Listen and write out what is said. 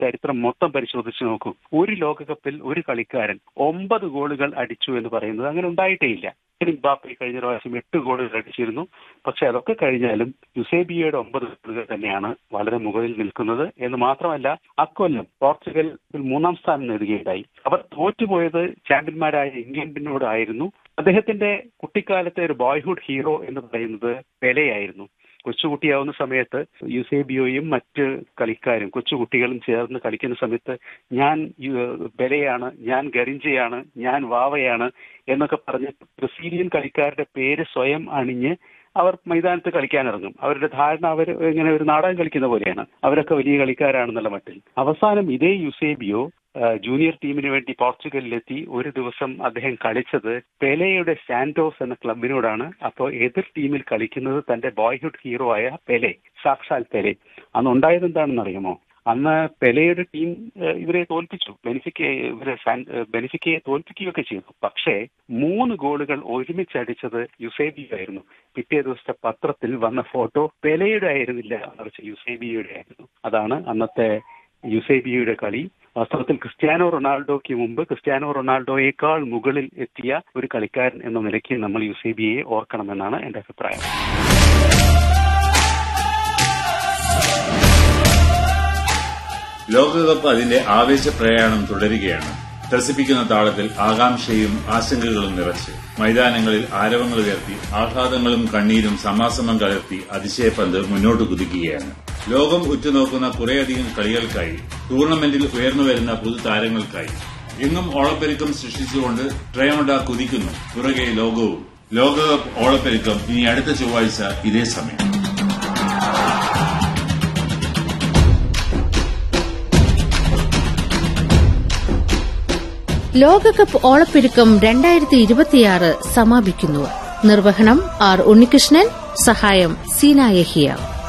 ചരിത്രം മൊത്തം പരിശോധിച്ച് നോക്കൂ ഒരു ലോകകപ്പിൽ ഒരു കളിക്കാരൻ ഒമ്പത് ഗോളുകൾ അടിച്ചു എന്ന് പറയുന്നത് അങ്ങനെ ഉണ്ടായിട്ടേ ഇല്ല ബാപ്പി കഴിഞ്ഞ പ്രാവശ്യം എട്ട് ഗോളുകൾ അടിച്ചിരുന്നു പക്ഷെ അതൊക്കെ കഴിഞ്ഞാലും യുസേബിയയുടെ ഒമ്പത് ഗോളുകൾ തന്നെയാണ് വളരെ മുകളിൽ നിൽക്കുന്നത് എന്ന് മാത്രമല്ല അക്കൊല്ലം പോർച്ചുഗൽ മൂന്നാം സ്ഥാനം നേടുകയുണ്ടായി അവർ തോറ്റുപോയത് ചാമ്പ്യന്മാരായ ഇംഗ്ലണ്ടിനോടായിരുന്നു അദ്ദേഹത്തിന്റെ കുട്ടിക്കാലത്തെ ഒരു ബോയ്ഹുഡ് ഹീറോ എന്ന് പറയുന്നത് പെലെയായിരുന്നു കൊച്ചുകുട്ടിയാവുന്ന സമയത്ത് യുസേബിയോയും മറ്റ് കളിക്കാരും കൊച്ചുകുട്ടികളും ചേർന്ന് കളിക്കുന്ന സമയത്ത് ഞാൻ ബെലയാണ് ഞാൻ ഗരിഞ്ചയാണ് ഞാൻ വാവയാണ് എന്നൊക്കെ പറഞ്ഞ് ബ്രസീലിയൻ കളിക്കാരുടെ പേര് സ്വയം അണിഞ്ഞ് അവർ മൈതാനത്ത് കളിക്കാൻ ഇറങ്ങും അവരുടെ ധാരണ അവർ ഇങ്ങനെ ഒരു നാടകം കളിക്കുന്ന പോലെയാണ് അവരൊക്കെ വലിയ കളിക്കാരാണെന്നുള്ള മട്ടിൽ അവസാനം ഇതേ യുസേബിയോ ജൂനിയർ ടീമിന് വേണ്ടി പോർച്ചുഗലിലെത്തി ഒരു ദിവസം അദ്ദേഹം കളിച്ചത് പെലെയുടെ സാന്റോസ് എന്ന ക്ലബിനോടാണ് അപ്പോൾ എതിർ ടീമിൽ കളിക്കുന്നത് തന്റെ ബോയ്ഹുഡ് ഹീറോ ആയ പെലെ സാക്ഷാൽ പെലെ അന്ന് ഉണ്ടായത് എന്താണെന്ന് അറിയാമോ അന്ന് പെലെയുടെ ടീം ഇവരെ തോൽപ്പിച്ചു ബെനിഫിക്ക ഇവരെ ബെനിഫിക്കയെ തോൽപ്പിക്കുകയൊക്കെ ചെയ്തു പക്ഷേ മൂന്ന് ഗോളുകൾ ഒരുമിച്ചടിച്ചത് യുസേബിയോ ആയിരുന്നു പിറ്റേ ദിവസത്തെ പത്രത്തിൽ വന്ന ഫോട്ടോ പെലെയുടെ ആയിരുന്നില്ല മറിച്ച് യുസേബിയുടെ ആയിരുന്നു അതാണ് അന്നത്തെ യുസേബിയുടെ കളി വാസ്തവത്തിൽ ക്രിസ്ത്യാനോ റൊണാൾഡോയ്ക്ക് മുമ്പ് ക്രിസ്ത്യാനോ റൊണാൾഡോയേക്കാൾ മുകളിൽ എത്തിയ ഒരു കളിക്കാരൻ എന്ന നിലയ്ക്ക് നമ്മൾ യുസേബിയെ ഓർക്കണമെന്നാണ് എന്റെ അഭിപ്രായം ലോകകപ്പ് അതിന്റെ ആവേശ പ്രയാണം തുടരുകയാണ് ത്രസിപ്പിക്കുന്ന താളത്തിൽ ആകാംക്ഷയും ആശങ്കകളും നിറച്ച് മൈതാനങ്ങളിൽ ആരവങ്ങൾ ഉയർത്തി ആഹ്ലാദങ്ങളും കണ്ണീരും സമാസമം കലർത്തി അതിശയപന്ത് മുന്നോട്ട് കുതിക്കുകയാണ് ലോകം ഉറ്റുനോക്കുന്ന കുറേയധികം കളികൾക്കായി ടൂർണമെന്റിൽ ഉയർന്നുവരുന്ന പുതുതാരങ്ങൾക്കായി എങ്ങും ഓളപ്പെരുക്കം സൃഷ്ടിച്ചുകൊണ്ട് ട്രയോണ്ട കുതിക്കുന്നു പുറകെ ലോകവും ലോകകപ്പ് ഓളപ്പെരുക്കം ഇനി അടുത്ത ചൊവ്വാഴ്ച ഇതേ സമയം ലോകകപ്പ് ഓളപ്പെരുക്കം രണ്ടായിരത്തി ഇരുപത്തിയാറ് സമാപിക്കുന്നു നിർവഹണം ആർ ഉണ്ണികൃഷ്ണൻ സഹായം സീന യഹിയ